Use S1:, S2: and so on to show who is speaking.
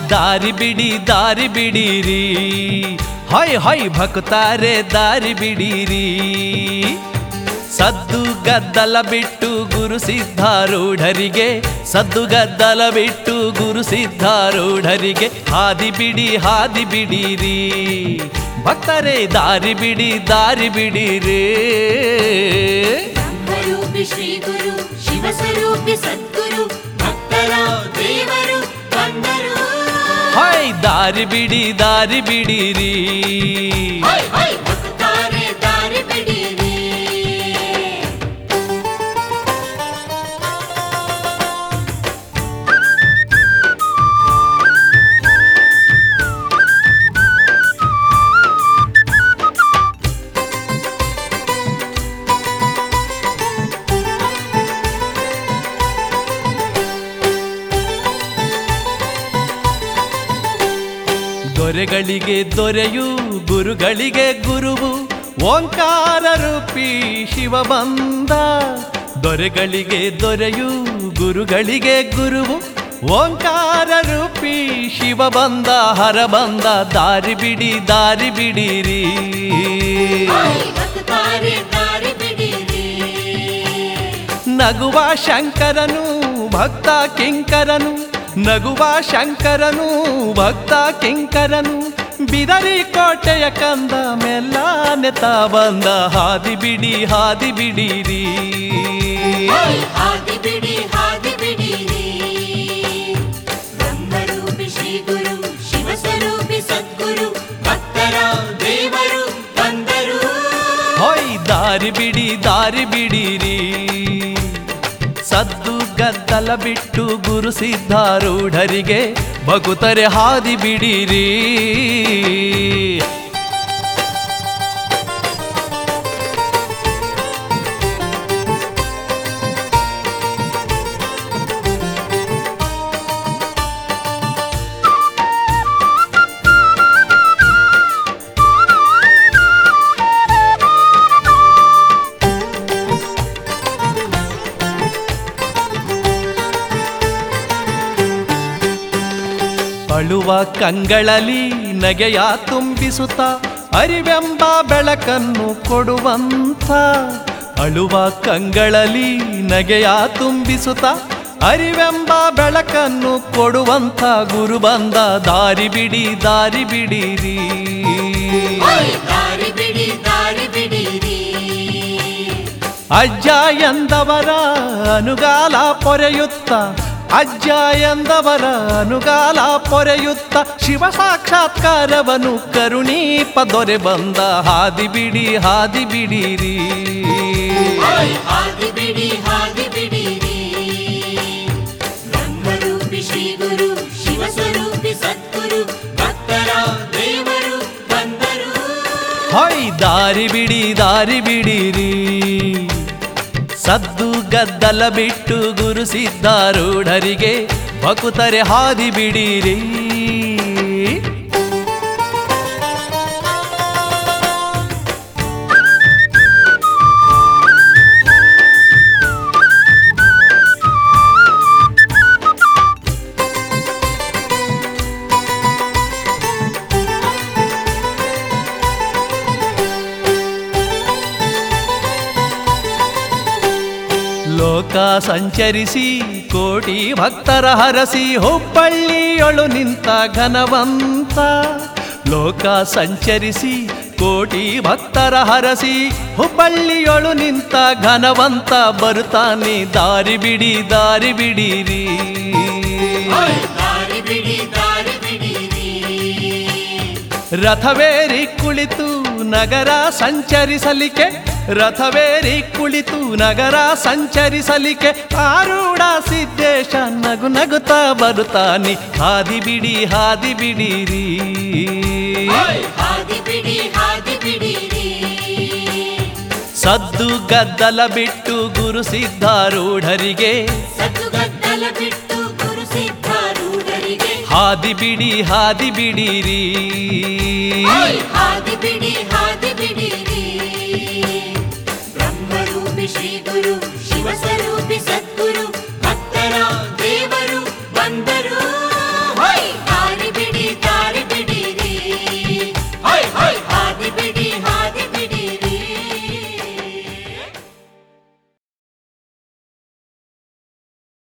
S1: ದಾರಿ ಬಿಡಿ ದಾರಿ ಬಿಡಿರಿ ಹೊಯ್ ಹೊಯ್ ಭಕ್ತಾರೆ ದಾರಿ ಬಿಡಿರಿ ಸದ್ದು ಗದ್ದಲ ಬಿಟ್ಟು ಗುರು ಸಿದ್ಧಾರೂಢರಿಗೆ ಸದ್ದು ಗದ್ದಲ ಬಿಟ್ಟು ಗುರು ಸಿದ್ಧಾರೂಢರಿಗೆ ಹಾದಿ ಬಿಡಿ ಹಾದಿ ಬಿಡಿರಿ ಭಕ್ತರೇ ದಾರಿ ಬಿಡಿ ದಾರಿ ಬಿಡಿರಿ
S2: ಬ್ರಹ್ಮರೂಪಿ ಶ್ರೀ ಗುರು ಶಿವಸ್ವರೂಪಿ ಸದ್ಗುರು ಭಕ್ತರ ದೇವರು ಬಂದರು
S1: ಹೊಯ್ ದಾರಿ ಬಿಡಿ ದಾರಿ ಬಿಡಿರಿ
S2: ಹೈ ಹೈ ಭಕ್ತಾರೆ ದಾರಿ ಬಿಡಿರಿ
S1: ದೊರೆಗಳಿಗೆ ದೊರೆಯು ಗುರುಗಳಿಗೆ ಗುರುವು ಓಂಕಾರ ರೂಪಿ ಶಿವ ಬಂದ ದೊರೆಗಳಿಗೆ ದೊರೆಯು ಗುರುಗಳಿಗೆ ಗುರುವು ಓಂಕಾರ ರೂಪಿ ಶಿವ ಬಂದ ಹರ ಬಂದ ದಾರಿ ಬಿಡಿ ದಾರಿ ಬಿಡಿರಿ
S2: ಹೈ ಭಕ್ತಾರೆ ದಾರಿ ಬಿಡಿರಿ
S1: ನಗುವ ಶಂಕರನು ಭಕ್ತ ಕಿಂಕರನು ನಗುವ ಶಂಕರನು ಭಕ್ತ ಕಿಂಕರನು ಬಿದರಿ ಕೋಟೆಯ ಕಂದ ಮೆಲ್ಲಾನೆ ತಾ ಬಂದ ಹಾದಿ ಬಿಡಿ ಹಾದಿ ಬಿಡಿರಿ
S2: ಹೈ ಹಾದಿ ಬಿಡಿ ಹಾದಿ ಬಿಡಿರಿ ಬ್ರಹ್ಮರೂಪಿ ಶ್ರೀ ಗುರು ಶಿವಸ್ವರೂಪಿ ಸದ್ಗುರು ಭಕ್ತರ ದೇವರು ಬಂದರು
S1: ಹೊಯ್ ದಾರಿ ಬಿಡಿ ದಾರಿ ಬಿಡಿರಿ ಸದ್ದು ಗದ್ದಲ ಬಿಟ್ಟು ಗುರು ಸಿದ್ಧಾರೂಢರಿಗೆ ಭಗುತರೆ ಹಾದಿ ಬಿಡಿರಿ ಅಳುವ ಕಂಗಳಲ್ಲಿ ನಗೆಯ ತುಂಬಿಸುತ್ತ ಅರಿವೆಂಬ ಬೆಳಕನ್ನು ಕೊಡುವಂಥ ಅಳುವ ಕಂಗಳಲ್ಲಿ ನಗೆಯ ತುಂಬಿಸುತ್ತ ಅರಿವೆಂಬ ಬೆಳಕನ್ನು ಕೊಡುವಂಥ ಗುರು ಬಂದ ದಾರಿ ಬಿಡಿ ದಾರಿ ಬಿಡಿರಿ
S2: ಹೈ ದಾರಿ ಬಿಡಿ ದಾರಿ ಬಿಡಿರಿ
S1: ಅಜ್ಜ ಎಂದವರ ಅನುಗಾಲ ಪೊರೆಯುತ್ತ ಅಜ್ಜ ಎಂದವರ ಅನುಗಾಲ ಪೊರೆಯುತ್ತ ಶಿವ ಸಾಕ್ಷಾತ್ಕಾರವನು ಕರುಣೀಪ ದೊರೆ ಬಂದ ಹಾದಿ ಬಿಡಿ ಹಾದಿ ಬಿಡಿರಿ
S2: ಹೈ ಹಾದಿ ಬಿಡಿ ಹಾದಿ ಬಿಡಿರಿ ಬ್ರಹ್ಮರೂಪಿ ಶ್ರೀ ಗುರು ಶಿವಸ್ವರೂಪಿ ಸದ್ಗುರು ಭಕ್ತರ ದೇವರು ಬಂದರು
S1: ಹೊಯ್ ದಾರಿ ಬಿಡಿ ದಾರಿ ಬಿಡಿರಿ ಸದ್ದು ಗದ್ದಲ ಬಿಟ್ಟು ಗುರು ಸಿದ್ಧಾರೂಢರಿಗೆ ಭಕುತರೆ ಹಾದಿ ಬಿಡಿರಿ ಲೋಕ ಸಂಚರಿಸಿ ಕೋಟಿ ಭಕ್ತರ ಹರಸಿ ಹುಬ್ಬಳ್ಳಿಯೊಳು ನಿಂತ ಘನವಂತ ಲೋಕ ಸಂಚರಿಸಿ ಕೋಟಿ ಭಕ್ತರ ಹರಸಿ ಹುಬ್ಬಳ್ಳಿಯೊಳು ನಿಂತ ಘನವಂತ ಬರುತ್ತಾನೆ ದಾರಿ ಬಿಡಿ ದಾರಿ ಬಿಡಿರಿ
S2: ಹೈ ದಾರಿ ಬಿಡಿ ದಾರಿ ಬಿಡಿರಿ
S1: ರಥವೇರಿ ಕುಳಿತು ನಗರ ಸಂಚರಿಸಲಿಕ್ಕೆ ರಥವೇರಿ ಕುಳಿತು ನಗರ ಸಂಚರಿಸಲಿಕ್ಕೆ ಆರೂಢ ಸಿದ್ದೇಶ ನಗು ನಗುತ್ತಾ ಬರುತ್ತಾನೆ ಹಾದಿ ಬಿಡಿ ಹಾದಿ ಬಿಡಿರಿ
S2: ಹೈ ಹಾದಿ ಬಿಡಿ ಹಾದಿ ಬಿಡಿರಿ
S1: ಸದ್ದು ಗದ್ದಲ ಬಿಟ್ಟು ಗುರು ಸಿದ್ಧಾರೂಢರಿಗೆ
S2: ಸದ್ದುಗದ್ದಲ ಬಿಟ್ಟು ಗುರು ಸಿದ್ಧಾರೂಢರಿಗೆ
S1: ಹಾದಿ ಬಿಡಿ ಹಾದಿ ಬಿಡಿರಿ
S2: ಹೈ ಹಾದಿ ಬಿಡಿ ಹಾದಿ